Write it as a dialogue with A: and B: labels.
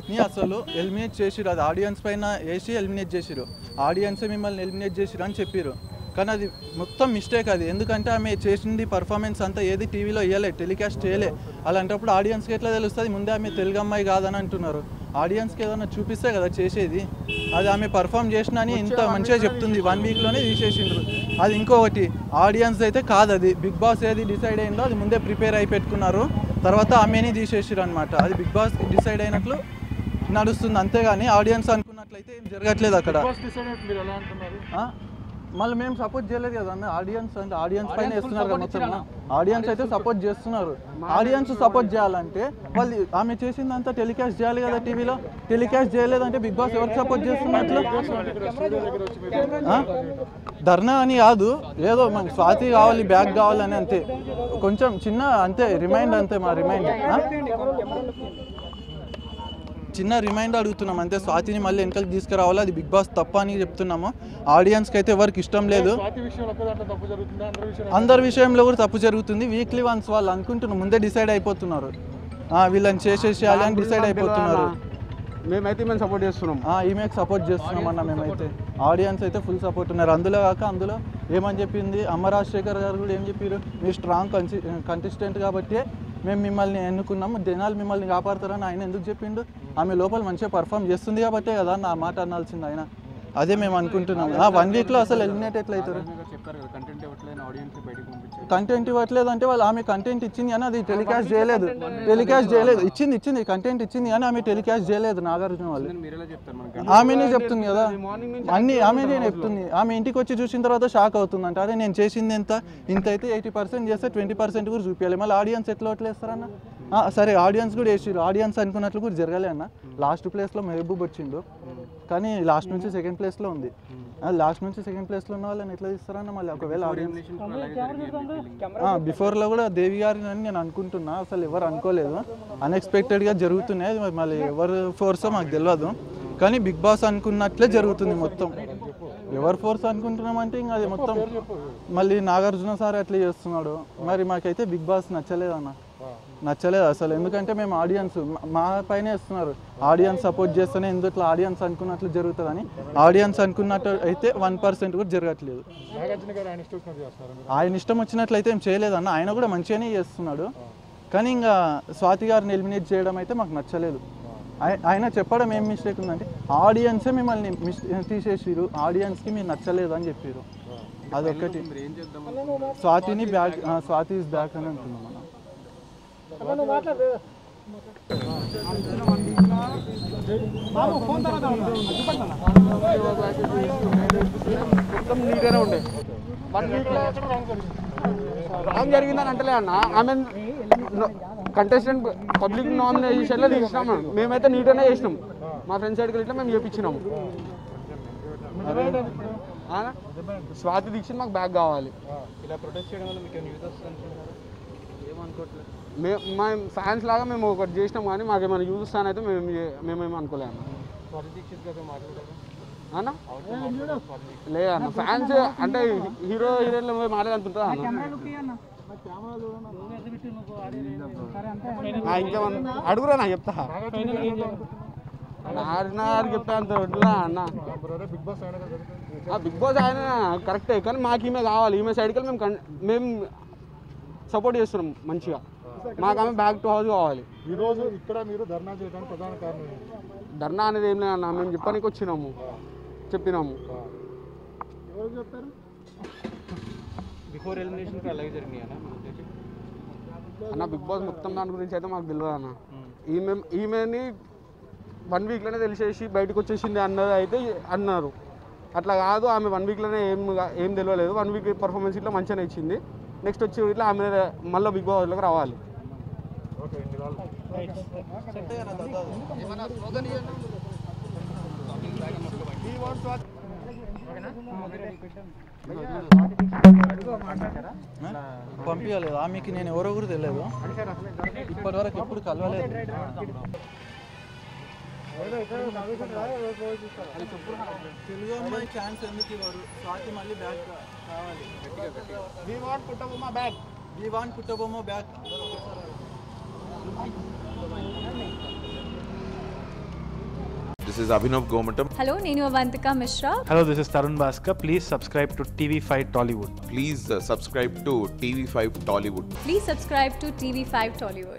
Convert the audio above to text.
A: ని అసలు ఎలిమినేట్ చేసిరు అది ఆడియన్స్ పైన వేసి ఎలిమినేట్ చేసిరు ఆడియన్సే మిమ్మల్ని ఎలిమినేట్ చేసిరు అని చెప్పారు కానీ అది మొత్తం మిస్టేక్ అది ఎందుకంటే ఆమె చేసింది పర్ఫార్మెన్స్ అంతా ఏది టీవీలో ఇవ్వలే టెలికాస్ట్ చేయలే అలాంటప్పుడు ఆడియన్స్కి ఎట్లా తెలుస్తుంది ముందే ఆమె తెలుగు అమ్మాయి కాదని అంటున్నారు ఆడియన్స్కి ఏదైనా చూపిస్తే కదా చేసేది అది ఆమె పర్ఫామ్ చేసినా అని ఇంత మంచిగా చెప్తుంది వన్ వీక్లోనే తీసేసిండ్రు అది ఇంకొకటి ఆడియన్స్ అయితే కాదు అది బిగ్ బాస్ ఏది డిసైడ్ అయిందో అది ముందే ప్రిపేర్ అయి పెట్టుకున్నారు తర్వాత ఆమెని తీసేసారు అనమాట అది బిగ్ బాస్ డిసైడ్ అయినట్లు నడుస్తుంది అంతేగాని ఆడియన్స్ అనుకున్నట్లయితే ఏం జరగట్లేదు అక్కడ
B: మీరు ఎలా అంటున్నారు
A: ఆ? మళ్ళీ మేము సపోర్ట్ చేయలేదు కదా అన్న ఆడియన్స్ అంటే ఆడియన్స్ పైన ఇస్తున్నారు కదా మొత్తం ఆడియన్స్ అయితే సపోర్ట్ చేస్తున్నారు ఆడియన్స్ సపోర్ట్ చేయాలంటే వాళ్ళు ఆమె చేసిందంతా టెలికాస్ట్ చేయాలి కదా టీవీలో టెలికాస్ట్ చేయలేదంటే బిగ్ బాస్ ఎవరికి సపోర్ట్ చేస్తున్నట్లు ఆ? ధర్నా అని కాదు ఏదో మాకు స్వాతి కావాలి బ్యాగ్ కావాలని అంతే కొంచెం చిన్న అంతే రిమైండ్ అంతే మా రిమైండ్ చిన్న రిమైండ్ అడుగుతున్నాం అంతే స్వాతిని మళ్ళీ వెనకకి తీసుకురావాలి అది బిగ్ బాస్ తప్ప అని చెప్తున్నాము ఆడియన్స్కి అయితే ఎవరికి ఇష్టం లేదు
B: స్వాతి విషయంలో ఒక్క దాంట్లో తప్పు జరుగుతుందా అందరి విషయంలో
A: అందరి విషయంలో కూడా తప్పు జరుగుతుంది వీక్లీ వన్స్ వాళ్ళు అనుకుంటున్నారు ముందే డిసైడ్ అయిపోతున్నారు ఆ, వీళ్ళని చేసేసేయాలి అని డిసైడ్ అయిపోతున్నారు
C: మేమైతే మేము సపోర్ట్ చేస్తున్నాం
A: ఆ, ఈమెకి సపోర్ట్ చేస్తున్నాం అన్న మేమైతే ఆడియన్స్ అయితే ఫుల్ సపోర్ట్ ఉన్నారు అందులో కాక అందులో ఏమని చెప్పింది అమ్మ రాజశేఖర్ గారు కూడా ఏం చెప్పారు మీరు స్ట్రాంగ్ కన్సి కంటెస్టెంట్ కాబట్టి మేము మిమ్మల్ని ఎన్నుకున్నాము జనాలు మిమ్మల్ని కాపాడతారని ఆయన ఎందుకు చెప్పిండు ఆమె లోపల మంచిగా పర్ఫామ్ చేస్తుంది కాబట్టే కదా నా మాట అనాల్సింది ఆయన అదే మేము అనుకుంటున్నాం వన్ వీక్లో అసలు ఎలిమినేట్ ఎట్లయితారు
C: చెప్పారు కదా కంటెంట్ ఇవ్వట్లేదు ఆడియన్స్ బయటకు పంపించారు
A: కంటెంట్ ఇవ్వట్లేదు అంటే వాళ్ళు ఆమె కంటెంట్ ఇచ్చింది అని అది టెలికాస్ట్ చేయలేదు టెలికాస్ట్ చేయలేదు ఇచ్చింది ఇచ్చింది కంటెంట్ ఇచ్చింది అని ఆమె టెలికాస్ట్ చేయలేదు నాగార్జున వాళ్ళు
C: మీరు ఎలా చెప్తారు మనకి
A: ఆమెనే చెప్తుంది కదా అన్ని ఆమెనే చెప్తుంది ఆమె ఇంటికి వచ్చి చూసిన తర్వాత షాక్ అవుతుంది అంటే అరే నేను చేసింది ఎంత ఇంత అయితే ఎయిటీ పర్సెంట్ చేస్తే ట్వంటీ పర్సెంట్ కూడా చూపించాలి మళ్ళీ ఆడియన్స్ ఎట్లా వట్లేస్తారన్న ఆ, సరే ఆడియన్స్ కూడా వేసిరు ఆడియన్స్ అనుకున్నట్లు కూడా జరగలే అన్న లాస్ట్ ప్లేస్లో మెహబూబ్ వచ్చిండు కానీ లాస్ట్ నుంచి సెకండ్ ప్లేస్లో ఉంది లాస్ట్ నుంచి సెకండ్ ప్లేస్లో ఉన్న వాళ్ళని ఎట్లా తీస్తారన్న మళ్ళీ ఒకవేళ ఆడియన్స్ బిఫోర్లో కూడా దేవి గారిని అని నేను అనుకుంటున్నా అసలు ఎవరు అనుకోలేదు అన్ఎక్స్పెక్టెడ్గా జరుగుతున్నాయి అది మళ్ళీ ఎవరు ఫోర్సో మాకు తెలియదు కానీ బిగ్ బాస్ అనుకున్నట్లే జరుగుతుంది మొత్తం ఎవరు ఫోర్స్ అనుకుంటున్నామంటే ఇంకా అది మొత్తం మళ్ళీ నాగార్జున సార్ అట్లా చేస్తున్నాడు మరి మాకైతే బిగ్ బాస్ నచ్చలేదు అన్న నచ్చలేదు అసలు ఎందుకంటే మేము ఆడియన్స్ మా పైనే ఇస్తున్నారు ఆడియన్స్ సపోర్ట్ చేస్తేనే ఎందుకు ఆడియన్స్ అనుకున్నట్లు జరుగుతుందని ఆడియన్స్ అనుకున్నట్టు అయితే వన్ పర్సెంట్ కూడా జరగట్లేదు
B: నాగార్జున గారు ఆయన ఇష్టం వచ్చినట్టు చేస్తున్నారు మీరు.
A: ఆయన ఇష్టం వచ్చినట్లయితే ఏం చేయలేదన్న ఆయన కూడా మంచిగానే చేస్తున్నాడు కానీ ఇంకా స్వాతి గారిని ఎలిమినేట్ చేయడం అయితే మాకు నచ్చలేదు ఆయ- ఆయన చెప్పడం ఏం మిస్టేక్ ఉందంటే ఆడియన్సే మిమ్మల్ని మిస్ తీసేసిరు ఆడియన్స్కి మీరు నచ్చలేదు అని చెప్పారు అదొక్కటి
C: ఏం చేద్దాం
A: స్వాతిని బ్యాక్ స్వాతి ఇస్ బ్యాక్ అని అంటున్నాం మనం
C: మొత్తం నీట్గానే ఉండే వన్ వీక్లో రాంగ్ జరిగిందని అంటలే అన్న ఆమె కంటెస్టెంట్ పబ్లిక్ నామినేషన్లో తీసినాము మేమైతే నీట్గానే చేసినాం మా ఫ్రెండ్స్ సైడ్కి ఇట్లా మేము చేపించినాము ఆ? స్వాతి దీక్షిత్ మాకు బ్యాగ్ కావాలి
B: ఇలా ప్రొటెస్ట్ చేయడం వల్ల మీకు ఏమైనా యూజ్ వస్తుంది
C: మే మా ఫ్యాన్స్ లాగా మేము ఒకటి చేసినాం కానీ మాకు ఏమైనా యూజ్ వస్తానైతే మేము చే- మేమేమి అనుకోలేము
B: స్వాతి దీక్షిత్ గారితో మాట్లాడారు
C: అన్న లేదన్న ఫ్యాన్స్ అంటే హీరో హీరోయిన్లు మాట్లాడుతుంటారా అన్న ఆ, ఇంకేమన్నా అడుగురా నా చెప్తా నాగార్జున గారికి చెప్తా అంత వడ్డులా అన్న
B: బిగ్ బాస్ ఆయన కదా
C: ఆ బిగ్ బాస్ ఆయన కరెక్టే కానీ మాకు ఈమె కావాలి ఈమె సైడ్కి వెళ్ళి మేము కన్- మేము సపోర్ట్ చేస్తున్నాం మంచిగా మాకు ఆమె బ్యాక్ టు హౌస్ కావాలి
B: ఈ రోజు ఇక్కడ మీరు ధర్నా చేయడానికి ప్రధాన కారణం ఏంటి?
C: ధర్నా అనేది ఏం లేదన్న మేము చెప్పడానికి వచ్చినాము చెప్పినాము
B: ఎవరు చెప్తారు
D: బిఫోర్ ఎలిమినేషన్ అలాగే జరిగినాయి అన్న మన ఉద్దేశం
C: అన్న బిగ్ బాస్ మొత్తం దాని గురించి అయితే మాకు తెలియదు అన్న ఈమె ఈమెని వన్ వీక్లోనే తెలిసేసి బయటకు వచ్చేసింది అన్నది అయితే అన్నారు అట్లా కాదు ఆమె వన్ వీక్లోనే ఏం గా- ఏం తెలియలేదు వన్ వీక్ పర్ఫార్మెన్స్ ఇట్లా మంచిగానే ఇచ్చింది నెక్స్ట్ వచ్చి ఇట్లా ఆమె మళ్ళీ బిగ్ బాస్లోకి రావాలి
B: ఓకే ఇన్ని రాళ్ళు
A: పంపించలేదు ఆమెకి నేను ఎవరో కూడా తెలియదు ఇప్పటివరకు ఎప్పుడు కలవలేదు తెలుగు అమ్మాయి ఛాన్స్ ఎందుకు ఇవ్వరు స్వాతి మళ్ళీ బ్యాక్ కావాలి we want Buttabomma back we want Buttabomma back
E: This is Abhinav Gomatam.
F: Hello నేను Avantika Mishra
G: Hello, this is Tarun Bhaskar. Please subscribe to TV5 Tollywood.
E: Please uh, subscribe to TV5 Tollywood.
F: Please subscribe to TV five Tollywood